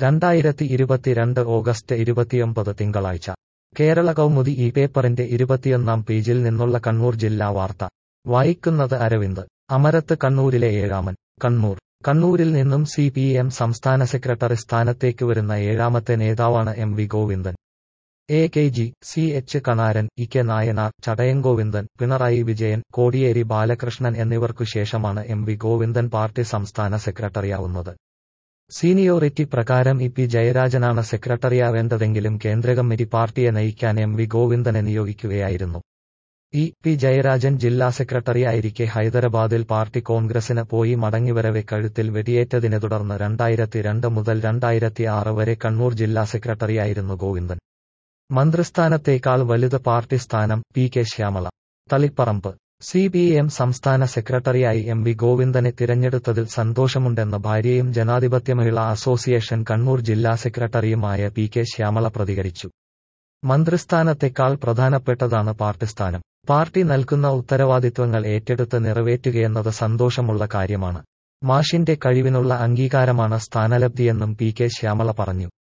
രണ്ടായിരത്തി ഇരുപത്തിരണ്ട് ഓഗസ്റ്റ് ഇരുപത്തിയൊമ്പത് തിങ്കളാഴ്ച കേരള കൗമുദി ഈ പേപ്പറിന്റെ ഇരുപത്തിയൊന്നാം പേജിൽ നിന്നുള്ള കണ്ണൂർ ജില്ലാ വാർത്ത വായിക്കുന്നത് അരവിന്ദ് അമരത്ത് കണ്ണൂരിലെ ഏഴാമൻ കണ്ണൂർ കണ്ണൂരിൽ നിന്നും സി പി എം സംസ്ഥാന സെക്രട്ടറി സ്ഥാനത്തേക്ക് വരുന്ന ഏഴാമത്തെ നേതാവാണ് M V Govindan A K G C H Kanaran E K Nayanar Chadayan Govindan Pinarayi Vijayan Kodiyeri Balakrishnan എന്നിവർക്കു ശേഷമാണ് എം വി ഗോവിന്ദൻ പാർട്ടി സംസ്ഥാന സെക്രട്ടറിയാവുന്നത് സീനിയോറിറ്റി പ്രകാരം ഇ പി ജയരാജനാണ് സെക്രട്ടറിയാവേണ്ടതെങ്കിലും കേന്ദ്ര കമ്മിറ്റി പാർട്ടിയെ നയിക്കാൻ എം വി ഗോവിന്ദനെ നിയോഗിക്കുകയായിരുന്നു ഇ പി ജയരാജൻ ജില്ലാ സെക്രട്ടറിയായിരിക്കെ ഹൈദരാബാദിൽ പാർട്ടി കോൺഗ്രസിന് പോയി മടങ്ങിവരവെ കഴുത്തിൽ വെടിയേറ്റതിനെ തുടർന്ന് രണ്ടായിരത്തി രണ്ട് മുതൽ രണ്ടായിരത്തി ആറ് വരെ കണ്ണൂർ ജില്ലാ സെക്രട്ടറിയായിരുന്നു ഗോവിന്ദൻ മന്ത്രിസ്ഥാനത്തേക്കാൾ വലുത് പാർട്ടി സ്ഥാനം P K Shyamala Taliparamba C P M സംസ്ഥാന സെക്രട്ടറിയായി എം വി ഗോവിന്ദനെ തിരഞ്ഞെടുത്തതിൽ സന്തോഷമുണ്ടെന്ന് ഭാര്യയും ജനാധിപത്യ മഹിളാ അസോസിയേഷൻ കണ്ണൂർ ജില്ലാ സെക്രട്ടറിയുമായ പി കെ ശ്യാമള പ്രതികരിച്ചു മന്ത്രിസ്ഥാനത്തെക്കാൾ പ്രധാനപ്പെട്ടതാണ് പാർട്ടി സ്ഥാനം പാർട്ടി നൽകുന്ന ഉത്തരവാദിത്വങ്ങൾ ഏറ്റെടുത്ത് നിറവേറ്റുകയെന്നത് സന്തോഷമുള്ള കാര്യമാണ് മാഷിന്റെ കഴിവിനുള്ള അംഗീകാരമാണ് സ്ഥാനലബ്ധിയെന്നും പി കെ ശ്യാമള പറഞ്ഞു